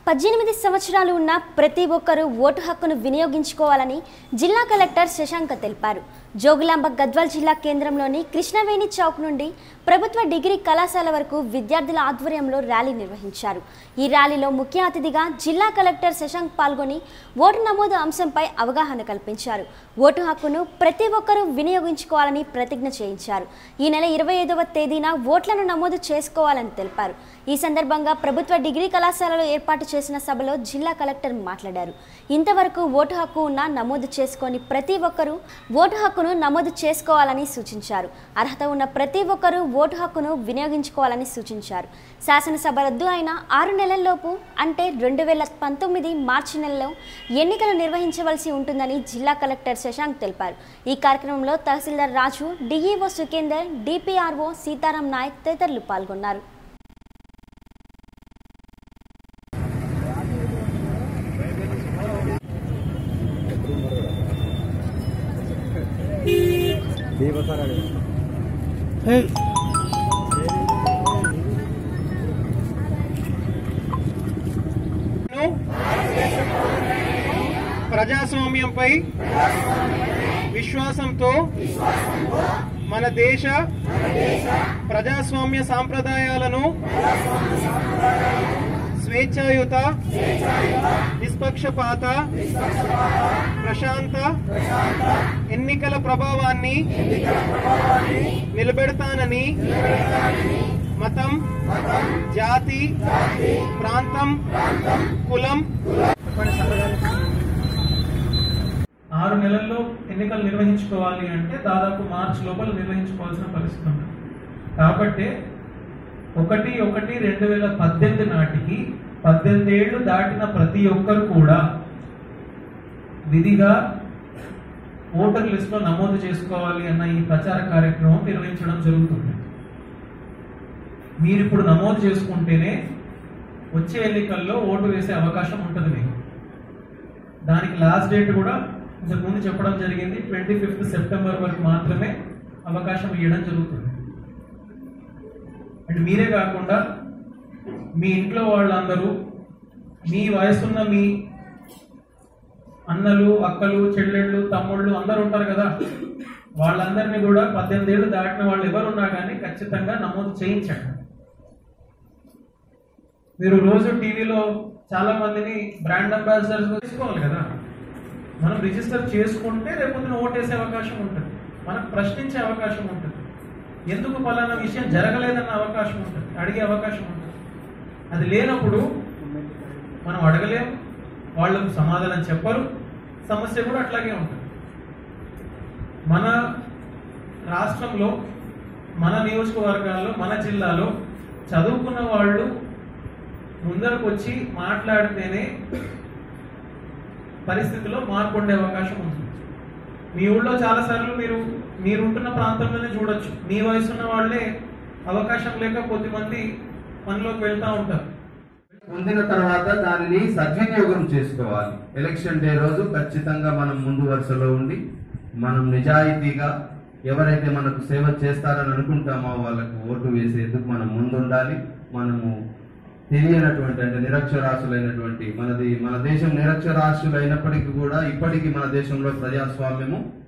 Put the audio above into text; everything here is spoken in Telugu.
పద్దెనిమిది సంవత్సరాలు ఉన్న ప్రతి ఒక్కరూ ఓటు హక్కును వినియోగించుకోవాలని జిల్లా కలెక్టర్ శశాంక తెలిపారు జోగులాంబ గద్వాల్ జిల్లా కేంద్రంలోని కృష్ణవేణి చౌక్ నుండి ప్రభుత్వ డిగ్రీ కళాశాల వరకు విద్యార్థుల ఆధ్వర్యంలో ర్యాలీ నిర్వహించారు ఈ ర్యాలీలో ముఖ్య అతిథిగా జిల్లా కలెక్టర్ శశాంక్ పాల్గొని ఓటు నమోదు అంశంపై అవగాహన కల్పించారు ఓటు హక్కును ప్రతి ఒక్కరూ వినియోగించుకోవాలని ప్రతిజ్ఞ చేయించారు ఈ నెల ఇరవై ఐదవ తేదీన ఓట్లను నమోదు చేసుకోవాలని తెలిపారు ఈ సందర్భంగా ప్రభుత్వ డిగ్రీ కళాశాలలో ఏర్పాటు చేసిన సభలో జిల్లా కలెక్టర్ మాట్లాడారు ఇంతవరకు ఓటు హక్కు ఉన్న నమోదు చేసుకొని ప్రతి ఒక్కరూ ఓటు హక్కును నమోదు చేసుకోవాలని సూచించారు అర్హత ఉన్న ప్రతి ఒక్కరూ ఓటు హక్కును వినియోగించుకోవాలని సూచించారు శాసనసభ రద్దు అయిన ఆరు నెలల్లోపు అంటే రెండు వేల పంతొమ్మిది మార్చి నెలలో ఎన్నికలు నిర్వహించవలసి ఉంటుందని జిల్లా కలెక్టర్ శశాంక్ తెలిపారు ఈ కార్యక్రమంలో తహసీల్దార్ రాజు డిఈఓ సుఖేందర్ డిపిఆర్ఓ సీతారాం నాయక్ తదితరులు పాల్గొన్నారు ప్రజాస్వామ్యంపై విశ్వాసంతో మన దేశ ప్రజాస్వామ్య సాంప్రదాయాలను స్వేచ్ఛాయుత నిష్పక్షపాత ప్రశాంత ఎన్నికల ప్రభావాన్ని నిలబెడతానని మతం జాతి ప్రాంతం కులం ఆరు నెలల్లో ఎన్నికలు నిర్వహించుకోవాలి అంటే దాదాపు మార్చి లోపల నిర్వహించుకోవాల్సిన పరిస్థితి ఉంది కాబట్టి ఒకటి ఒకటి రెండు వేల పద్దెనిమిది నాటికి పద్దెనిమిది ఏళ్ళు దాటిన ప్రతి ఒక్కరు కూడా విధిగా ఓటర్ లిస్టులో నమోదు చేసుకోవాలి అన్న ఈ ప్రచార కార్యక్రమం నిర్వహించడం జరుగుతుంది మీరు ఇప్పుడు నమోదు చేసుకుంటేనే వచ్చే ఎన్నికల్లో ఓటు వేసే అవకాశం ఉంటుంది మీకు దానికి లాస్ట్ డేట్ కూడా ఇంతకు ముందు చెప్పడం జరిగింది ట్వంటీ ఫిఫ్త్ సెప్టెంబర్ వరకు మాత్రమే అవకాశం ఇవ్వడం జరుగుతుంది అండ్ మీరే కాకుండా మీ ఇంట్లో వాళ్ళందరూ మీ వయసున్న మీ అన్నలు అక్కలు చెల్లెళ్ళు తమ్ముళ్ళు అందరూ ఉంటారు కదా వాళ్ళందరినీ కూడా పద్దెనిమిది ఏళ్ళు దాటిన వాళ్ళు ఎవరున్నా కానీ ఖచ్చితంగా నమోదు చేయించండి మీరు రోజు టీవీలో చాలా మందిని బ్రాండ్ అంబాసిడర్స్ తీసుకోవాలి కదా మనం రిజిస్టర్ చేసుకుంటే రేపొద్దున ఓటేసే అవకాశం ఉంటుంది మనకు ప్రశ్నించే అవకాశం ఉంటుంది ఎందుకు పలానా విషయం జరగలేదన్న అవకాశం ఉంటుంది అడిగే అవకాశం ఉంటుంది అది లేనప్పుడు మనం అడగలేము వాళ్ళకు సమాధానం చెప్పరు సమస్య కూడా అట్లాగే ఉంటుంది మన రాష్ట్రంలో మన నియోజకవర్గాల్లో మన జిల్లాలో చదువుకున్న వాళ్ళు ముందరకు వచ్చి మాట్లాడితేనే పరిస్థితిలో మార్పు ఉండే అవకాశం ఉంది మీ ఊళ్ళో చాలా సార్లు మీరు మీరుంటున్న ప్రాంతంలోనే చూడొచ్చు మీ వయసు ఉన్న వాళ్ళే అవకాశం లేక కొద్దిమంది పనిలోకి వెళ్తా ఉంటారు పొందిన తర్వాత దానిని సద్వినియోగం చేసుకోవాలి ఎలక్షన్ డే రోజు ఖచ్చితంగా మనం ముందు వరుసలో ఉండి మనం నిజాయితీగా ఎవరైతే మనకు సేవ చేస్తారని అనుకుంటామో వాళ్ళకు ఓటు వేసేందుకు మనం ముందుండాలి మనము తెలియనటువంటి అంటే నిరక్షరాస్యులైనటువంటి మనది మన దేశం నిరక్షరాస్యులైనప్పటికీ కూడా ఇప్పటికీ మన దేశంలో ప్రజాస్వామ్యము